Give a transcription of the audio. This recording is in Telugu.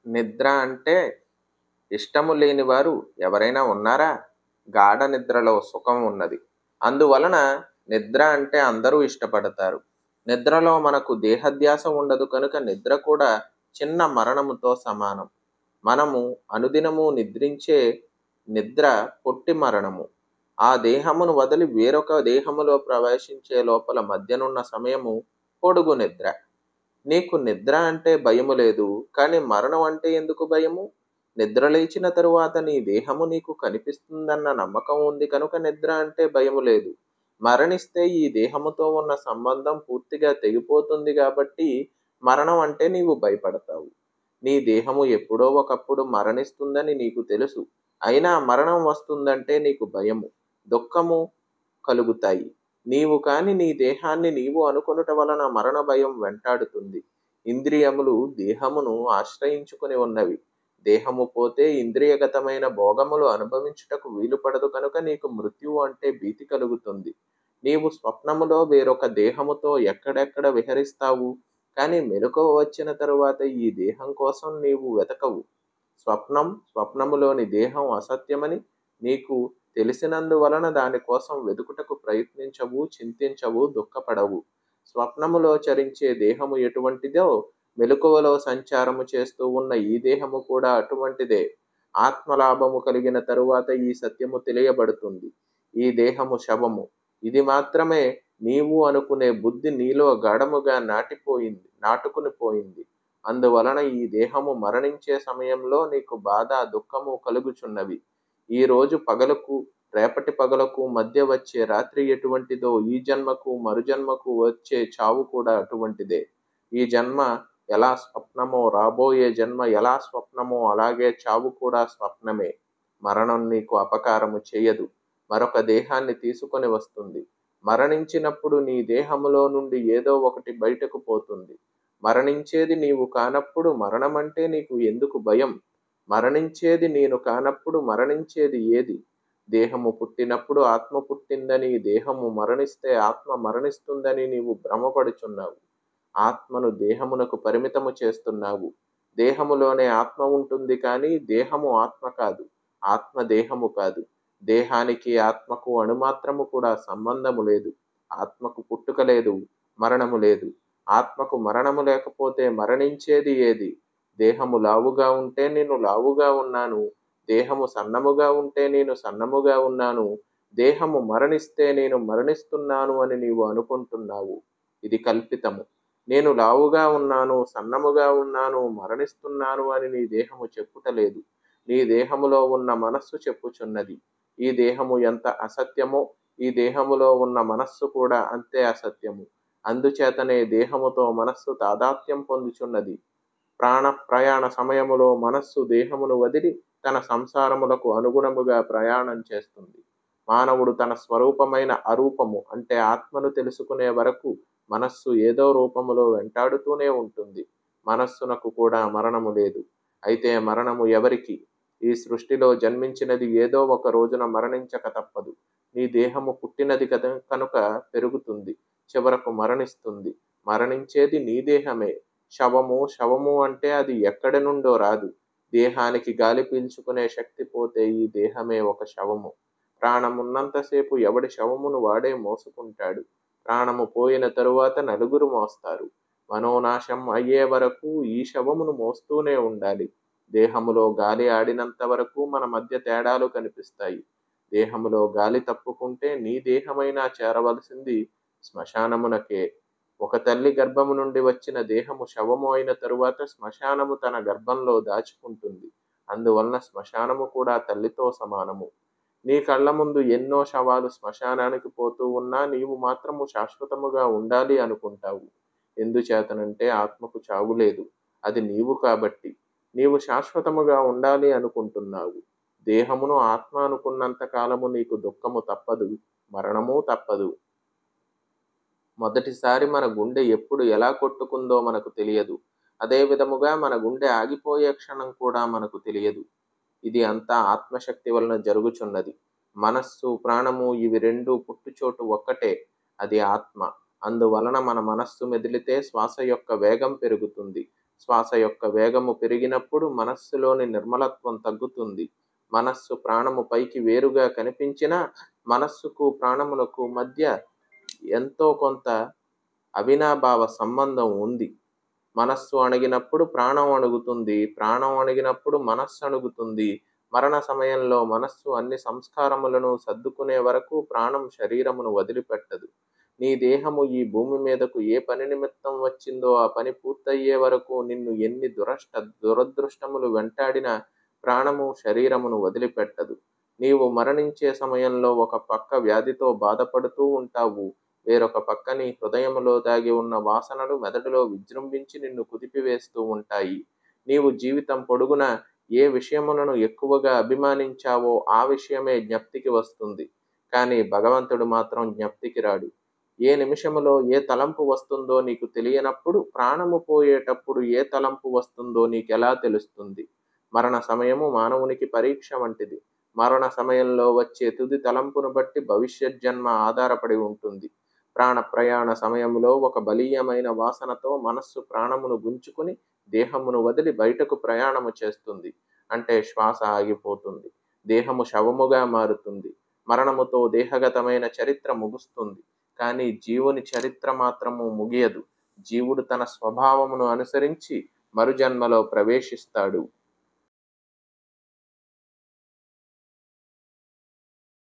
నిద్ర అంటే ఇష్టము లేని వారు ఎవరైనా ఉన్నారా గాఢ నిద్రలో సుఖం ఉన్నది అందువలన నిద్ర అంటే అందరూ ఇష్టపడతారు నిద్రలో మనకు దేహధ్యాస ఉండదు కనుక నిద్ర కూడా చిన్న మరణముతో సమానం మనము అనుదినము నిద్రించే నిద్ర పొట్టి మరణము ఆ దేహమును వదిలి వేరొక దేహములో ప్రవేశించే లోపల మధ్యనున్న సమయము పొడుగు నిద్ర నీకు నిద్ర అంటే భయము లేదు కానీ మరణం అంటే ఎందుకు భయము నిద్ర లేచిన తరువాత నీ దేహము నీకు కనిపిస్తుందన్న నమ్మకం ఉంది కనుక నిద్ర అంటే భయము లేదు మరణిస్తే ఈ దేహముతో ఉన్న సంబంధం పూర్తిగా తెగిపోతుంది కాబట్టి మరణం అంటే నీవు భయపడతావు నీ దేహము ఎప్పుడో ఒకప్పుడు మరణిస్తుందని నీకు తెలుసు అయినా మరణం వస్తుందంటే నీకు భయము దుఃఖము కలుగుతాయి నీవు కాని నీ దేహాన్ని నీవు అనుకొనుట వలన మరణ భయం వెంటాడుతుంది ఇంద్రియములు దేహమును ఆశ్రయించుకుని ఉన్నవి దేహము పోతే ఇంద్రియగతమైన భోగములు అనుభవించుటకు వీలు పడదు కనుక నీకు మృత్యువు అంటే భీతి కలుగుతుంది నీవు స్వప్నములో వేరొక దేహముతో ఎక్కడెక్కడ విహరిస్తావు కానీ మెలకువ వచ్చిన తరువాత ఈ దేహం కోసం నీవు వెతకవు స్వప్నం స్వప్నములోని దేహం అసత్యమని నీకు తెలిసినందువలన దానికోసం వెతుకుటకు ప్రయత్నించవు చింతించవు దుఃఖపడవు స్వప్నములో చరించే దేహము ఎటువంటిదో మెలకువలో సంచారము చేస్తూ ఉన్న ఈ దేహము కూడా అటువంటిదే ఆత్మలాభము కలిగిన తరువాత ఈ సత్యము తెలియబడుతుంది ఈ దేహము శవము ఇది మాత్రమే నీవు అనుకునే బుద్ధి నీలో గాఢముగా నాటిపోయింది నాటుకుని పోయింది అందువలన ఈ దేహము మరణించే సమయంలో నీకు బాధ దుఃఖము కలుగుచున్నవి ఈ రోజు పగలకు రేపటి పగలకు మధ్య వచ్చే రాత్రి ఎటువంటిదో ఈ జన్మకు మరుజన్మకు వచ్చే చావు కూడా అటువంటిదే ఈ జన్మ ఎలా స్వప్నమో రాబోయే జన్మ ఎలా స్వప్నమో అలాగే చావు కూడా స్వప్నమే మరణం నీకు అపకారము చేయదు మరొక దేహాన్ని తీసుకొని వస్తుంది మరణించినప్పుడు నీ దేహములో నుండి ఏదో ఒకటి బయటకు పోతుంది మరణించేది నీవు కానప్పుడు మరణమంటే నీకు ఎందుకు భయం మరణించేది నేను కానప్పుడు మరణించేది ఏది దేహము పుట్టినప్పుడు ఆత్మ పుట్టిందని దేహము మరణిస్తే ఆత్మ మరణిస్తుందని నీవు భ్రమపడుచున్నావు ఆత్మను దేహమునకు పరిమితము చేస్తున్నావు దేహములోనే ఆత్మ ఉంటుంది కానీ దేహము ఆత్మ కాదు ఆత్మ దేహము కాదు దేహానికి ఆత్మకు అణుమాత్రము కూడా సంబంధము లేదు ఆత్మకు పుట్టుక లేదు మరణము లేదు ఆత్మకు మరణము లేకపోతే మరణించేది ఏది దేహము లావుగా ఉంటే నేను లావుగా ఉన్నాను దేహము సన్నముగా ఉంటే నేను సన్నముగా ఉన్నాను దేహము మరణిస్తే నేను మరణిస్తున్నాను అని నీవు అనుకుంటున్నావు ఇది కల్పితము నేను లావుగా ఉన్నాను సన్నముగా ఉన్నాను మరణిస్తున్నాను అని నీ దేహము చెప్పుటలేదు నీ దేహములో ఉన్న మనస్సు చెప్పుచున్నది ఈ దేహము ఎంత అసత్యమో ఈ దేహములో ఉన్న మనస్సు కూడా అంతే అసత్యము అందుచేతనే దేహముతో మనస్సు తాదాత్యం పొందుచున్నది ప్రాణ ప్రయాణ సమయములో మనస్సు దేహమును వదిలి తన సంసారములకు అనుగుణముగా ప్రయాణం చేస్తుంది మానవుడు తన స్వరూపమైన అరూపము అంటే ఆత్మను తెలుసుకునే వరకు మనస్సు ఏదో రూపములో వెంటాడుతూనే ఉంటుంది మనస్సునకు కూడా మరణము లేదు అయితే మరణము ఎవరికి ఈ సృష్టిలో జన్మించినది ఏదో ఒక రోజున మరణించక తప్పదు నీ దేహము పుట్టినది కద కనుక పెరుగుతుంది చివరకు మరణిస్తుంది మరణించేది నీ దేహమే శవము శవము అంటే అది ఎక్కడి నుండో రాదు దేహానికి గాలి పీల్చుకునే శక్తి పోతే ఈ దేహమే ఒక శవము ప్రాణమున్నంతసేపు ఎవడి శవమును వాడే మోసుకుంటాడు ప్రాణము పోయిన తరువాత నలుగురు మోస్తారు మనోనాశం అయ్యే వరకు ఈ శవమును మోస్తూనే ఉండాలి దేహములో గాలి ఆడినంత వరకు మన మధ్య తేడాలు కనిపిస్తాయి దేహములో గాలి తప్పుకుంటే నీ దేహమైనా చేరవలసింది శ్మశానమునకే ఒక తల్లి గర్భము నుండి వచ్చిన దేహము శవము అయిన తరువాత శ్మశానము తన గర్భంలో దాచుకుంటుంది అందువలన శ్మశానము కూడా తల్లితో సమానము నీ కళ్ళ ముందు ఎన్నో శవాలు శ్మశానానికి పోతూ ఉన్నా నీవు మాత్రము శాశ్వతముగా ఉండాలి అనుకుంటావు ఎందుచేతనంటే ఆత్మకు చావు లేదు అది నీవు కాబట్టి నీవు శాశ్వతముగా ఉండాలి అనుకుంటున్నావు దేహమును ఆత్మ అనుకున్నంత కాలము నీకు దుఃఖము తప్పదు మరణము తప్పదు మొదటిసారి మన గుండె ఎప్పుడు ఎలా కొట్టుకుందో మనకు తెలియదు అదే విధముగా మన గుండె ఆగిపోయే క్షణం కూడా మనకు తెలియదు ఇది అంతా ఆత్మశక్తి వలన జరుగుచున్నది మనస్సు ప్రాణము ఇవి రెండు పుట్టుచోటు ఒక్కటే అది ఆత్మ అందువలన మన మనస్సు మెదిలితే శ్వాస యొక్క వేగం పెరుగుతుంది శ్వాస యొక్క వేగము పెరిగినప్పుడు మనస్సులోని నిర్మలత్వం తగ్గుతుంది మనస్సు ప్రాణము పైకి వేరుగా కనిపించినా మనస్సుకు ప్రాణములకు మధ్య ఎంతో కొంత అవినాభావ సంబంధం ఉంది మనస్సు అణగినప్పుడు ప్రాణం అణుగుతుంది ప్రాణం అణిగినప్పుడు మనస్సు అణుగుతుంది మరణ సమయంలో మనస్సు అన్ని సంస్కారములను సర్దుకునే వరకు ప్రాణం శరీరమును వదిలిపెట్టదు నీ దేహము ఈ భూమి మీదకు ఏ పని నిమిత్తం వచ్చిందో ఆ పని పూర్తయ్యే వరకు నిన్ను ఎన్ని దురష్ట దురదృష్టములు వెంటాడినా ప్రాణము శరీరమును వదిలిపెట్టదు నీవు మరణించే సమయంలో ఒక పక్క వ్యాధితో బాధపడుతూ ఉంటావు వేరొక పక్క నీ హృదయములో దాగి ఉన్న వాసనలు మెదడులో విజృంభించి నిన్ను కుదిపివేస్తూ ఉంటాయి నీవు జీవితం పొడుగున ఏ విషయములను ఎక్కువగా అభిమానించావో ఆ విషయమే జ్ఞప్తికి వస్తుంది కానీ భగవంతుడు మాత్రం జ్ఞప్తికి రాడు ఏ నిమిషములో ఏ తలంపు వస్తుందో నీకు తెలియనప్పుడు ప్రాణము పోయేటప్పుడు ఏ తలంపు వస్తుందో నీకెలా తెలుస్తుంది మరణ సమయము మానవునికి పరీక్ష వంటిది మరణ సమయంలో వచ్చే తుది తలంపును బట్టి భవిష్యత్ జన్మ ఆధారపడి ఉంటుంది ప్రాణ ప్రయాణ సమయంలో ఒక బలీయమైన వాసనతో మనస్సు ప్రాణమును గుంజుకుని దేహమును వదిలి బయటకు ప్రయాణము చేస్తుంది అంటే శ్వాస ఆగిపోతుంది దేహము శవముగా మారుతుంది మరణముతో దేహగతమైన చరిత్ర ముగుస్తుంది కానీ జీవుని చరిత్ర మాత్రము ముగియదు జీవుడు తన స్వభావమును అనుసరించి మరుజన్మలో ప్రవేశిస్తాడు